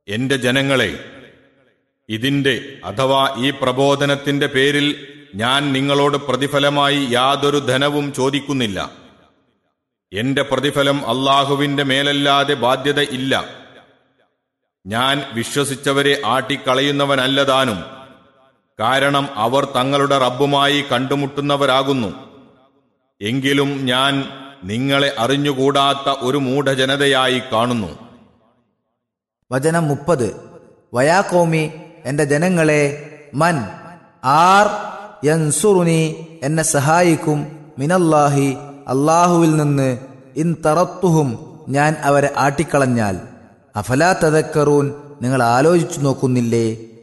എന്റെ ജനങ്ങളെ ഇതിന്റെ അഥവാ ഈ പ്രബോധനത്തിന്റെ പേരിൽ ഞാൻ നിങ്ങളോട് പ്രതിഫലമായി യാതൊരു ധനവും ചോദിക്കുന്നില്ല എന്റെ പ്രതിഫലം അള്ളാഹുവിന്റെ മേലല്ലാതെ ബാധ്യത ഇല്ല ഞാൻ വിശ്വസിച്ചവരെ ആട്ടിക്കളയുന്നവനല്ലതാനും കാരണം അവർ തങ്ങളുടെ റബ്ബുമായി കണ്ടുമുട്ടുന്നവരാകുന്നു എങ്കിലും ഞാൻ നിങ്ങളെ അറിഞ്ഞുകൂടാത്ത ഒരു മൂഢജനതയായി കാണുന്നു വചനം മുപ്പത് വയാകോമി എന്റെ ജനങ്ങളെ മൻ ആർ യൻസുറുനി എന്നെ സഹായിക്കും മിനല്ലാഹി അള്ളാഹുവിൽ നിന്ന് ഇൻ തറത്തുഹും ഞാൻ അവരെ ആട്ടിക്കളഞ്ഞാൽ അഫലാ തദക്കറൂൻ നിങ്ങൾ ആലോചിച്ചു നോക്കുന്നില്ലേ